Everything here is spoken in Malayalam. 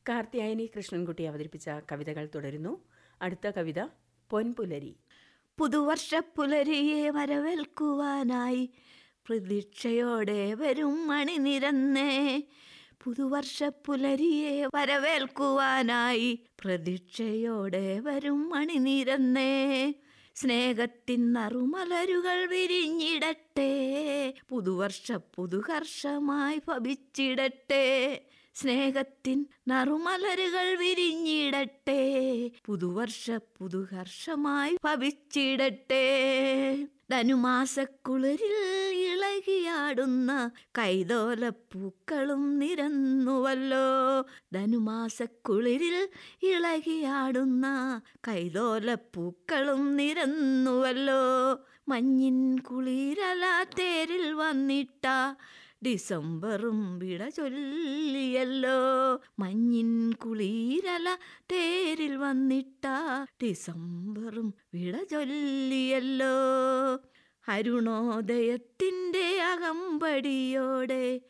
കാർത്തിയായനി കൃഷ്ണൻകുട്ടി അവതരിപ്പിച്ച കവിതകൾ തുടരുന്നു അടുത്ത കവിത പൊൻപുലരി പുതുവർഷ പുലരിയെ വരവേൽക്കുവാനായി പ്രതീക്ഷയോടെ വരും മണിനിരന്നേ പുതുവർഷ പുലരിയെ വരവേൽക്കുവാനായി പ്രതീക്ഷയോടെ വരും മണിനിരന്നേ സ്നേഹത്തിൻ നറുമലരുകൾ വിരിഞ്ഞിടട്ടെ പുതുവർഷ പുതുഹർഷമായി ഭവിച്ചിടട്ടെ സ്നേഹത്തിൻ നറുമലരുകൾ വിരിഞ്ഞിടട്ടെ പുതുവർഷ പുതുഹർഷമായി ഭവിച്ചിടട്ടെ ധനുമാസക്കുളിരിൽ ഇളകിയാടുന്ന കൈതോലപ്പൂക്കളും നിരന്നുവല്ലോ ധനുമാസക്കുളിരിൽ ഇളകിയാടുന്ന കൈതോലപ്പൂക്കളും നിരന്നുവല്ലോ മഞ്ഞിൻ കുളിരല തേരിൽ വന്നിട്ട ഡിസംബറും വിട ചൊല്ലിയല്ലോ മഞ്ഞിൻ കുളിരല തേരിൽ വന്നിട്ട ഡിസംബറും വിട ചൊല്ലിയല്ലോ അരുണോദയത്തിൻ്റെ അകമ്പടിയോടെ